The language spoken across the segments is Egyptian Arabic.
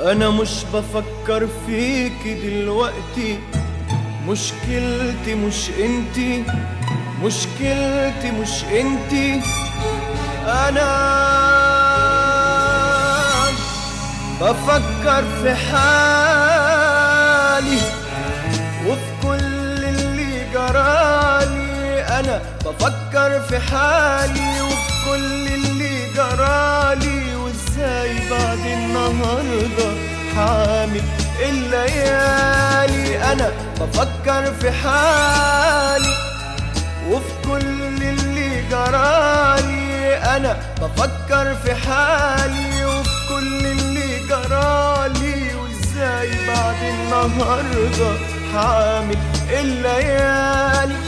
انا مش بفكر فيك دلوقتي مشكلتي مش انتي مشكلتي مش انتي انا بفكر في حالي وفي كل اللي جرالي انا بفكر في حالي وفي كل اللي جرالي وازاي بعد النهارده حامل الليالي انا بفكر في حالي وفي كل اللي جرالي انا بفكر في حالي وفي كل اللي جرالي وازاي بعد النهارده حامل الليالي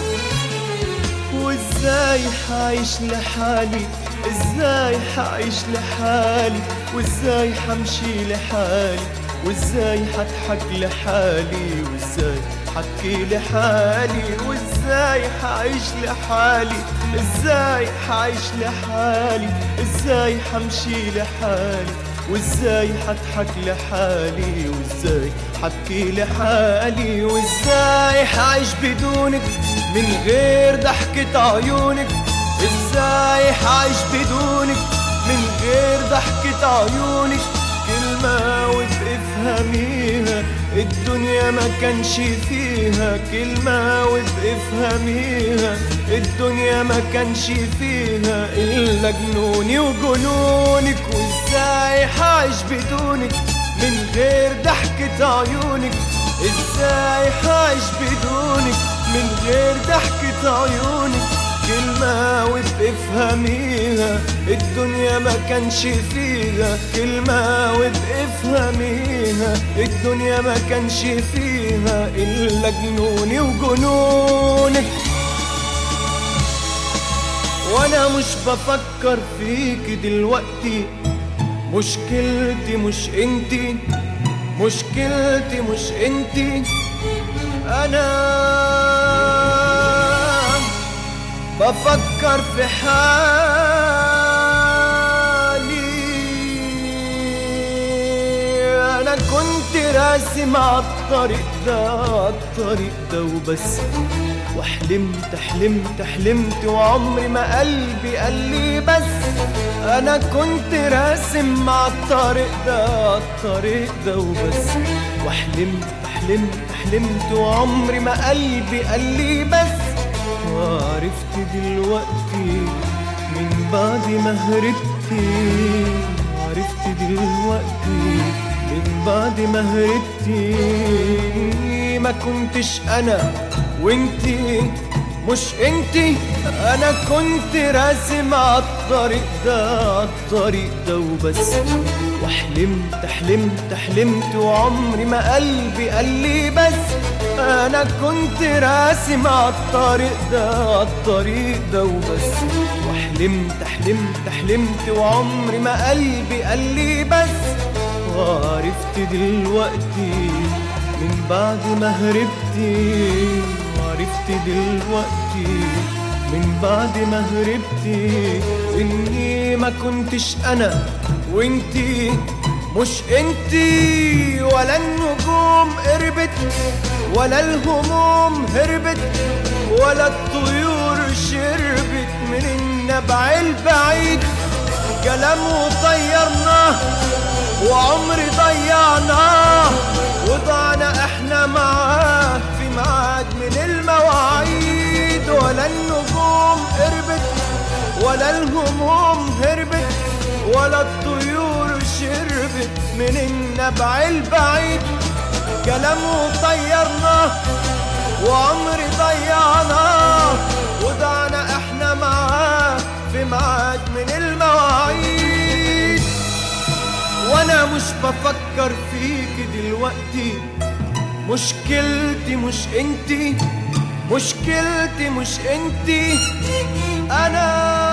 وازاي حعيش لحالي ازاي حعيش لحالي وازاي حمشي لحالي وازاي حضحك لحالي وازاي حكي لحالي وازاي حعيش لحالي ازاي حعيش لحالي ازاي حمشي لحالي وازاي حضحك لحالي وازاي حبكي لحالي وازاي حعيش بدونك من غير ضحكة عيونك ازاي حعيش بدونك من غير ضحكة عيونك كلمة وبافهميها الدنيا ما كانش فيها كلمة وبافهميها الدنيا ما كانش فيها إلا جنوني وجنونك وازاي حعيش بدونك من غير ضحكة عيونك ازاي حعيش بدونك من غير ضحكة عيونك كلمة وبافهميها الدنيا ما كانش فيها كلمة وبافهميها الدنيا ما كانش فيها إلا جنوني وجنونك وانا مش بفكر فيك دلوقتي مشكلتي مش انتي مشكلتي مش انتي انا بفكر في حالي انا كنت راسم عالطريق ده عالطريق ده وبس وحلمت حلمت حلمت وعمري ما قلبي قال لي بس انا كنت راسم مع الطريق ده الطريق ده وبس وحلمت حلمت حلمت وعمري ما قلبي قال لي بس وعرفت دلوقتي من بعد ما هربتي عرفت دلوقتي من بعد ما هربتي ما كنتش انا وانتي مش انتي انا كنت راسم عالطريق ده عالطريق ده وبس وحلمت حلمت حلمت وعمري ما قلبي قال لي بس انا كنت راسم عالطريق ده عالطريق ده وبس وحلمت حلمت حلمت وعمري ما قلبي قال لي بس وعرفت دلوقتي من بعد ما هربتي وعرفت دلوقتي من بعد ما هربتي اني ما كنتش انا وانتي مش انتي ولا النجوم قربت ولا الهموم هربت ولا الطيور شربت من النبع البعيد كلام وطيرناه وعمر ضيعناه وضعنا احنا معاه في ميعاد من المواعيد ولا النجوم قربت ولا الهموم هربت ولا الطيور شربت من النبع البعيد كلام وطيرناه وعمر ضيعناه وضعنا احنا معاه في ميعاد من المواعيد وانا مش بفكر فيك دلوقتي مشكلتي مش انتي مشكلتي مش انتي انا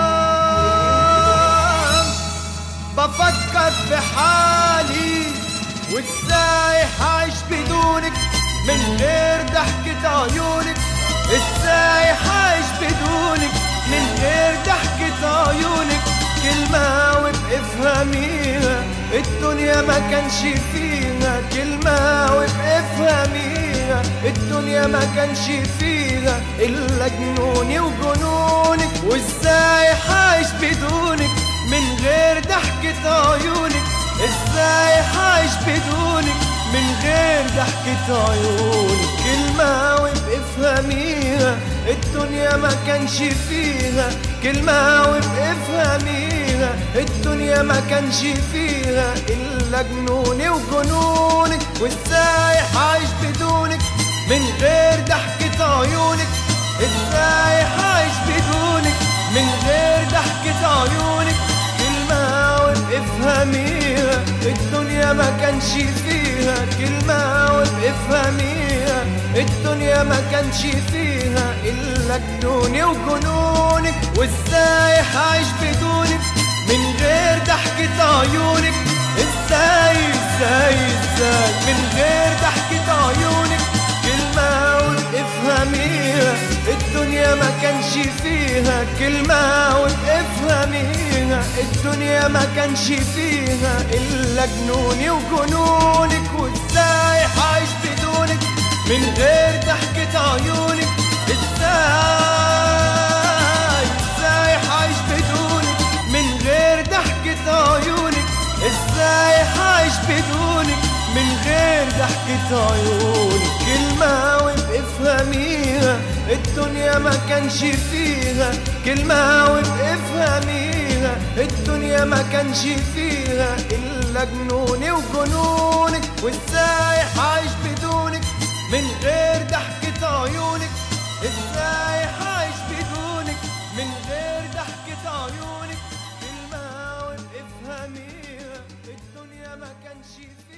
بفكر في حالي وازاي هعيش بدونك من غير ضحكة عيونك ازاي هعيش بدونك من غير ضحكة عيونك كلمة وبافهميها الدنيا ما كانش فيها كلمة وبافهميها الدنيا ما كانش فيها إلا جنوني وجنونك وازاي عايش بدونك من غير ضحكة عيونك ازاي عايش بدونك من غير ضحكة عيونك كلمة وبافهميها الدنيا ما كانش فيها كلمة وبافهميها الدنيا ما كانش فيها إلا جنوني وجنونك وازاي عايش بدونك من غير ضحكة عيونك ازاي عايش بدونك من غير ضحكة عيونك كلمة وبافهميها الدنيا ما كانش فيها كلمة وبافهميها الدنيا ما كانش فيها إلا جنوني وجنونك وازاي عايش بدونك من غير ضحكة عيونك ازاي ازاي ازاي من غير ضحكة عيونك كلمة وبافهميها الدنيا ما كانش فيها كلمة وبافهميها الدنيا ما كانش فيها إلا جنوني وجنونك وازاي عايش بدونك من غير ضحكة عيونك ازاي ازاي عايش بدونك من غير ضحكة عيونك ازاي عايش بدونك من غير ضحكة عيونك كلمة وبافهميها الدنيا ما كانش فيها كلمة وبافهميها الدنيا ما كانش فيها إلا جنوني وجنونك وازاي عايش بدونك من غير ضحكة عيونك ازاي عايش بدونك من غير ضحكة عيونك كلمة وبافهميها الدنيا ما كانش فيها